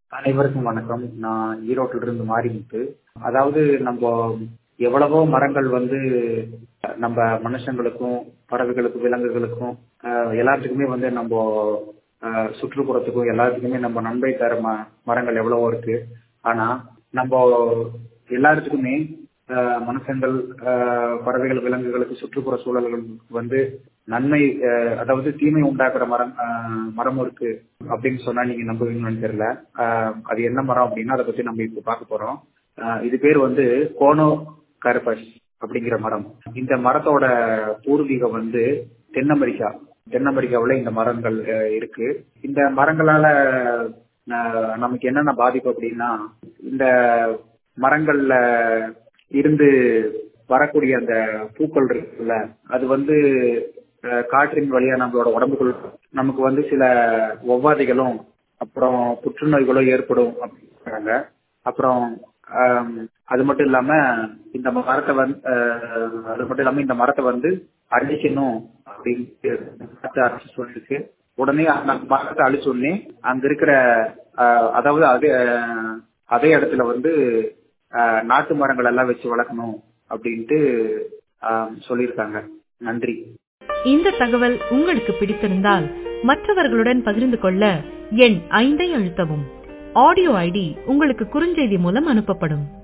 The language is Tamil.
அனைவருக்கும் வணக்கம் நான் ஈரோட்டில இருந்து மாரிமுத்து அதாவது நம்ம எவ்வளவோ மரங்கள் வந்து நம்ம மனுஷங்களுக்கும் பறவைகளுக்கும் விலங்குகளுக்கும் ஆஹ் எல்லாத்துக்குமே வந்து நம்ம ஆஹ் சுற்றுப்புறத்துக்கும் எல்லாத்துக்குமே நம்ம நன்மை தர ம- மரங்கள் எவ்வளவோ இருக்கு ஆனா நம்ம எல்லாத்துக்குமே ஆஹ் மனுஷங்கள் ஆஹ் பறவைகள் விலங்குகளுக்கு சுற்றுப்புற சூழல்கள் வந்து நன்மை ஆஹ் அதாவது தீமை உண்டாக்குற மரம் ஆஹ் மரமும் இருக்கு அப்படின்னு சொன்னா நீங்க நம்புவீங்கன்னு தெரியல ஆஹ் அது என்ன மரம் அப்படின்னா அதை பத்தி நம்ம இப்ப பார்க்க போறோம் ஆஹ் இது பேர் வந்து கோனோ கருப்பஸ் அப்படிங்கிற மரம் இந்த மரத்தோட பூர்வீகம் வந்து தென் அமெரிக்கா தென் அமெரிக்காவுல இந்த மரங்கள் ஆஹ் இருக்கு இந்த மரங்களால ஆஹ் நமக்கு என்னென்ன பாதிப்பு அப்படின்னா இந்த மரங்கள்ல இருந்து வரக்கூடிய அந்த பூக்கள் இருக்குல்ல அது வந்து அஹ், காற்றின் வழியா நம்மளோட உடம்புக்குள் நமக்கு வந்து சில ஒவ்வாதைகளும் அப்புறம் புற்றுநோய்களும் ஏற்படும் அப்படிங்கிறாங்க அப்புறம் ஆம், அது மட்டும் இல்லாம இந்த மரத்தை வந்து அஹ், அது மட்டும் இல்லாம இந்த மரத்தை வந்து அழிக்கணும் அப்படின்னு மரத்தை அரசு சொல்லிருக்கு உடனே அந்த மரத்தை அழிச்ச உடனே அங்க இருக்கிற அஹ், அதாவது அதே அஹ், அதே இடத்துல வந்து அஹ், நாட்டு மரங்கள் எல்லாம் வச்சு வளர்க்கணும் அப்படின்ட்டு ஆம், சொல்லியிருக்காங்க நன்றி இந்த தகவல் உங்களுக்கு பிடித்திருந்தால் மற்றவர்களுடன் பகிர்ந்து கொள்ள எண் ஐந்தை அழுத்தவும் ஆடியோ ஐடி உங்களுக்கு குறுஞ்செய்தி மூலம் அனுப்பப்படும்